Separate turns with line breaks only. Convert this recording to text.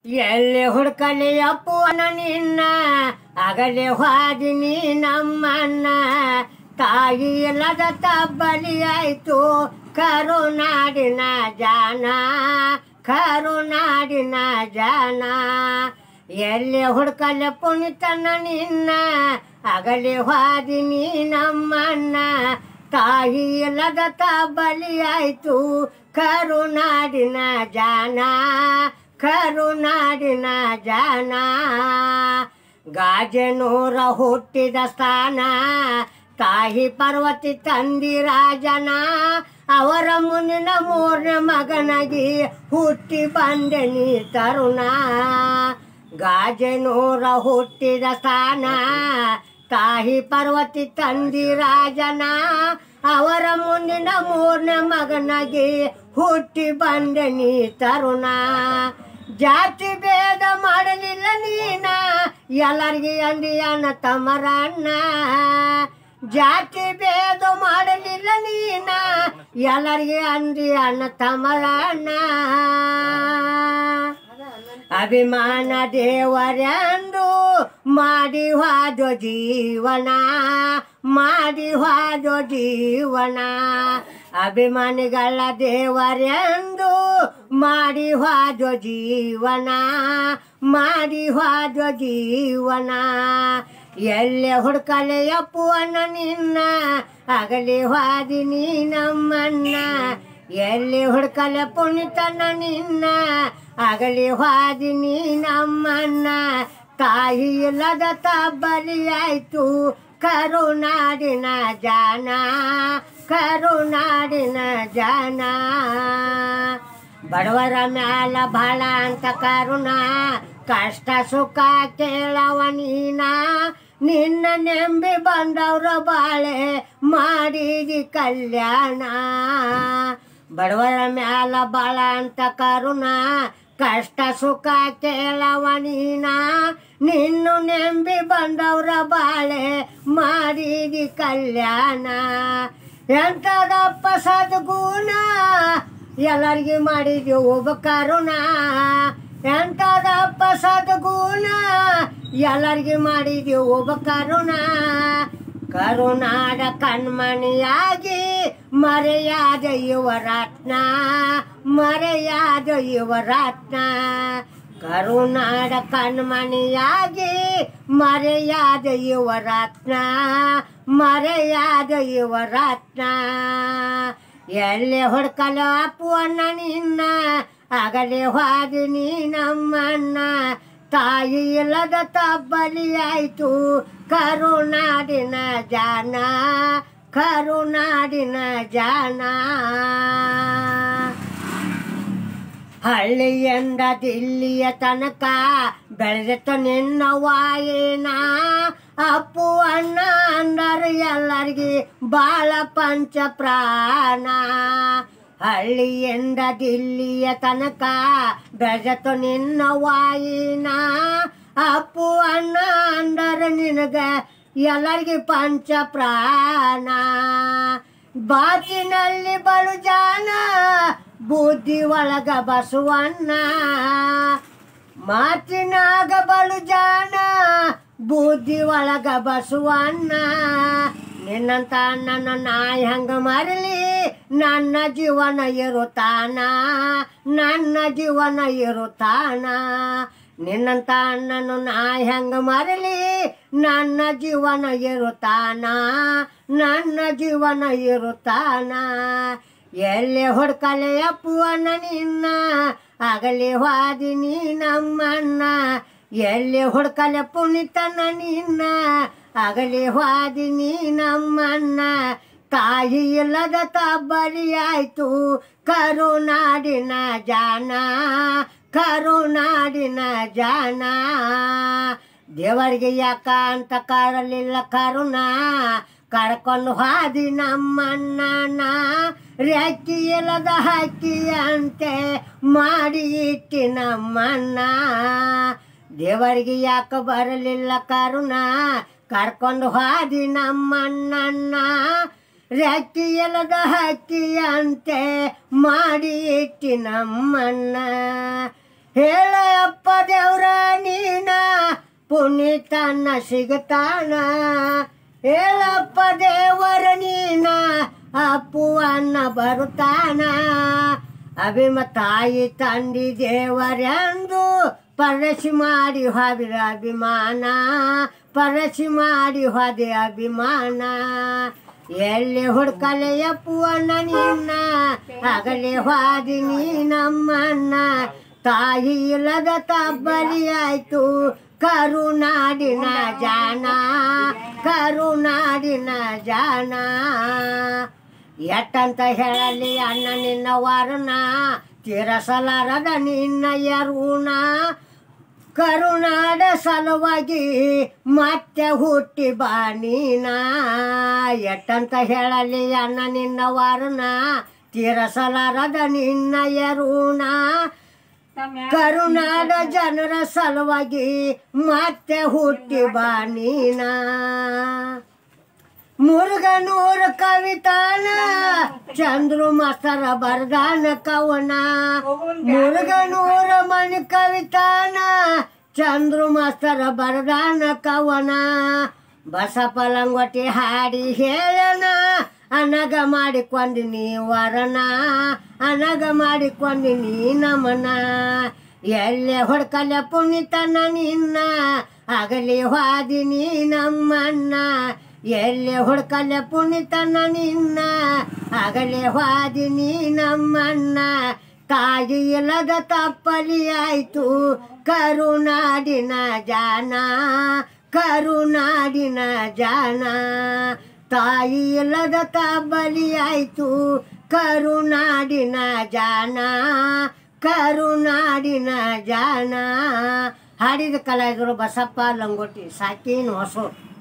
ಎಲ್ಲಿ ಹುಡ್ಕಲಿ ಅಪ್ಪುವನ ನಿನ್ನ ಅಗಲಿ ಹಾದಿನಿ ನಮ್ಮನ್ನ ತಾಯಿ ಇಲ್ಲದ ತಬ್ಬಲಿ ಆಯ್ತು ಕರುನಾಡಿನ ಜಾನ ಕರುನಾಡಿನ ಜಾನ ಎಲ್ಲಿ ಹುಡ್ಕಲಿ ಪುಣಿತನ ನಿನ್ನ ಅಗಲಿ ಹಾದಿನಿ ನಮ್ಮನ್ನ ತಾಯಿ ಇಲ್ಲದ ತಬ್ಬಲಿ ಆಯ್ತು ಕರುನಾಡಿನ ಜಾನ ಕರುನಾಡಿನ ಜನ ಗಾಜನೂರ ಹುಟ್ಟಿದ ಸ್ಥಾನ ತಾಯಿ ಪಾರ್ವತಿ ತಂದಿ ರಾಜನ ಅವರ ಮುನಿನ ಮೂರನೇ ಮಗನಾಗಿ ಹುಟ್ಟಿ ಬಂದೆ ನೀ ತರುಣ ಗಾಜನೂರ ಹುಟ್ಟಿದ ಸ್ಥಾನ ತಾಯಿ ಪಾರ್ವತಿ ತಂದಿ ರಾಜನ ಅವರ ಮುಂದಿನ ಮೂರನೇ ಮಗನಾಗಿ ಹುಟ್ಟಿ ಬಂದೆ ನೀ ತರುಣ ಜಾತಿ ಭೇದ ಮಾಡಲಿಲ್ಲ ನೀನ ಎಲ್ಲರಿಗೆ ಅಂದಿಯನ ತಮರಣ್ಣ ಜಾತಿ ಭೇದ ಮಾಡಲಿಲ್ಲ ನೀನ ಎಲ್ಲರಿಗೆ ಅಂದಿ ಅಣ್ಣ ತಮರಣ್ಣ ಅಭಿಮಾನ ದೇವರೆಂದು ಮಾಡಿ ಹಾದೋ ಜೀವನ ಮಾಡಿ ಹಾದೋ ಜೀವನ ಅಭಿಮಾನಿಗಳ ದೇವರೆಂದು ಮಾಡಿ ಹಾದೋ ಜೀವನ ಮಾಡಿ ಹಾದೋ ಜೀವನ ಎಲ್ಲೆ ಹುಡ್ಕಲೆ ಅಪ್ಪುವನ ನಿನ್ನ ಅಗಲಿ ಹಾದಿನಿ ನಮ್ಮನ್ನ ಎಲ್ಲಿ ಹುಡ್ಕಲೆ ಪುಣಿತನ ನಿನ್ನ ಅಗಲಿ ಹಾದಿನಿ ನಮ್ಮನ್ನ ತಾಯಿ ಇಲ್ಲದ ತಬ್ಬಲಿ ಆಯ್ತು ಕರುನಾಡಿನ ಜಾನ ಕರುನಾಡಿನ ಜಾನ ಬಡವರ ಮ್ಯಾಲ ಬಹಳ ಅಂತ ಕರುಣ ಕಷ್ಟ ಸುಖ ಕೇಳವ ನೀನ ನಿನ್ನ ನೆಂಬಿ ಬಂದವ್ರ ಬಾಳೆ ಮಾಡಿದಿ ಕಲ್ಯಾಣ ಬಡವರ ಮ್ಯಾಲ ಬಾಳ ಅಂತ ಕರುಣ ಕಷ್ಟ ಸುಖ ಕೇಳವ ನೀನ ನಿನ್ನು ನೆಂಬಿ ಬಂದವ್ರ ಬಾಳೆ ಮಾಡಿದಿ ಕಲ್ಯಾಣ ಎಂತದಪ್ಪ ಸದ್ಗುಣ ಎಲ್ಲರಿಗೆ ಮಾಡಿದ್ವಿ ಒಬ್ಬ ಕರುಣ ಎಂತದಪ್ಪ ಸದ್ಗುಣ ಎಲ್ಲರಿಗೆ ಮಾಡಿದ್ವಿ ಒಬ್ಬ ಕರುಣ ಕರುನಾಡ ಕಣ್ಮಣಿಯಾಗಿ ಮರೆಯಾದ ಯುವರತ್ನ ಮರೆಯಾದ ಯುವರತ್ನ ಕರುನಾಡ ಕಣ್ಮಣಿಯಾಗಿ ಮರೆಯಾದ ಯುವರತ್ನ ಮರೆಯಾದ ಯುವರತ್ನ ಎಲ್ಲಿ ಹುಡ್ಕಲ ಅಪ್ಪುವನ್ನ ನಿನ್ನ ಅಗಲಿ ಹಾದಿನಿ ನಮ್ಮನ್ನ ತಾಯಿ ಇಲ್ಲದ ತಬ್ಬಲಿ ಆಯ್ತು ಕರುನಾಡಿನ ಜಾನ ಕರುನಾಡಿನ ಜಾನ ಹಳ್ಳಿಯಿಂದ ದಿಲ್ಲಿಯ ತನಕ ಬೆಳೆದಿತ್ತ ನಿನ್ನ ವಾಯಿನ ಅಪ್ಪು ಅಣ್ಣ ಅಂದರು ಎಲ್ಲರಿಗೆ ಬಾಳ ಪಂಚ ಪ್ರಾಣ ಹಳ್ಳಿಯಿಂದ ದಿಲ್ಲಿಯ ತನಕ ಬೆಳೆದಿತ್ತು ನಿನ್ನ ವಾಯಿನ ಅಪ್ಪು ಅಣ್ಣ ಅಂದರ ನಿನಗ ಎಲ್ಲರಿಗೆ ಪಂಚ ಪ್ರಾಣ ಬಾಚಿನಲ್ಲಿ ಬಲು ಜಾನ ಬುದ್ಧಿ ಒಳಗ ಬಸವಣ್ಣ ಮಾತಿನಾಗ ಬಲು ಜಾನ ಬುದ್ಧಿ ಒಳಗ ಬಸವಣ್ಣ ನಿನ್ನಂತ ನನ್ನ ನಾಯಿ ಹಂಗ ಮರಲಿ ನನ್ನ ಜೀವನ ಇರುತ್ತಾನ ನನ್ನ ಜೀವನ ಇರುತ್ತಾನ ನಿನ್ನಂತ ಅಣ್ಣನು ನಾಯಿ ಹಂಗ ಮರಲಿ ನನ್ನ ಜೀವನ ಇರುತ್ತಾನ ನನ್ನ ಜೀವನ ಇರುತ್ತಾನ ಎಲ್ಲಿ ಹುಡ್ಕಲೆ ಅಪ್ಪುವನ ನಿನ್ನ ಆಗಲಿ ವಾದಿನಿ ನಮ್ಮನ್ನ ಎಲ್ಲಿ ಹುಡ್ಕಲೆ ಪುಣಿತನ ನಿನ್ನ ಆಗಲಿ ವಾದಿನಿ ನಮ್ಮನ್ನ ತಾಯಿ ಇಲ್ಲದ ತಬ್ಬಲಿ ಆಯ್ತು ಕರುನಾಡಿನ ಜಾನ ಕರುನಾಡಿನ ಜಾನ ದೇವರಿಗೆ ಯಾಕ ಅಂತ ಕರಲಿಲ್ಲ ಕರುಣ ಕರ್ಕೊಂಡು ಹಾದಿ ನಮ್ಮನ್ನ ರೆಕ್ಕಿ ಇಲ್ಲದ ಹಕ್ಕಿ ಅಂತೆ ಮಾಡಿ ಇಟ್ಟಿ ನಮ್ಮನ್ನ ದೇವರಿಗೆ ಯಾಕ ಬರಲಿಲ್ಲ ಕರುಣ ಕರ್ಕೊಂಡು ಹಾದಿ ನಮ್ಮನ್ನ ರೆಕ್ಕಿ ಎಲದ ಹಕ್ಕಿ ಅಂತೆ ಮಾಡಿ ಇಟ್ಟಿ ನಮ್ಮನ್ನ ಹೇಳ ಅಪ್ಪ ದೇವ್ರ ನೀನ ಪುನೀತನ್ನ ಸಿಗತಾನ ಹೇಳಪ್ಪ ದೇವರ ನೀನ ಅಪ್ಪುವನ್ನ ಬರುತ್ತಾನ ಅಭಿಮ ತಾಯಿ ತಂದಿ ದೇವರೆಂದು ಪರಸಿ ಮಾಡಿ ಹೋದಿರ ಅಭಿಮಾನ ಪರಸಿ ಮಾಡಿ ಹೋದೆ ಅಭಿಮಾನ ಎಲ್ಲಿ ಹುಡ್ಕಲೆ ಅಪ್ಪುವನ್ನ ನಿನ್ನ ಆಗಲೇ ಹೋದಿ ನೀ ನಮ್ಮನ್ನ ತಾಯಿ ಇಲ್ಲದ ತಬ್ಬಲಿ ಆಯ್ತು ಕರುನಾಡಿನ ಜಾನ ಕರುನಾಡಿನ ಜಾನ ಎಟ್ಟಂತ ಹೇಳಲಿ ಅಣ್ಣ ನಿನ್ನ ವಾರನ ತಿರಸಲಾರದ ನಿನ್ನ ಯರುಣ ಕರುನಾಡ ಸಲುವಾಗಿ ಮತ್ತೆ ಹುಟ್ಟಿ ಬಾ ನೀನ ಎಟ್ಟಂತ ಹೇಳಲಿ ಅಣ್ಣ ನಿನ್ನ ವಾರನ ತಿರಸಲಾರದ ನಿನ್ನ ಯರುಣ ಕರುನಾಡ ಜನರ ಸಲುವಾಗಿ ಮತ್ತೆ ಹುಟ್ಟಿ ಬಾ ನೀನ ಮುರುಗನೂರ ಕವಿತಾನ ಚಂದ್ರು ಮಸ್ತರ ಬರ್ದಾನ ಕವನ ಮುರುಗನೂರ ಮಣಿ ಕವಿತಾನ ಚಂದ್ರು ಮಸ್ತರ ಬರ್ದಾನ ಕವನ ಬಸಪ ಲಂಗೋಟಿ ಹಾಡಿ ಹೇಳನ ಅನಗ ಮಾಡಿಕೊಂದಿನಿ ವರನ ಅನಗ ಮಾಡಿಕೊಂದಿನಿ ನಮನ ಎಲ್ಲೆ ಹೊಡ್ಕಲೆ ಪುಣಿತನ ನಿನ್ನ ಆಗಲಿ ಹಾದಿನಿ ನಮ್ಮನ್ನ ಎಲ್ಲೆ ಹುಡ್ಕಲೆ ಪುಣಿತನ ನಿನ್ನ ಆಗಲೇ ಹಾದಿನಿ ನಮ್ಮನ್ನ ತಾಯಿ ಇಲ್ಲದ ತಪ್ಪಲಿ ಆಯ್ತು ಕರುನಾಡಿನ ಜಾನ ಕರುನಾಡಿನ ಜಾನ ತಾಯಿ ಇಲ್ಲದ ತಬ್ಬಲಿ ಆಯ್ತು ಕರುನಾಡಿನ ಜಾನ ಕರುನಾಡಿನ ಜಾನ ಹಾಡಿದ ಕಲಾವಿದರು ಬಸಪ್ಪ ಲಂಗೋಟಿ ಸಾಕಿನ ಹೊಸು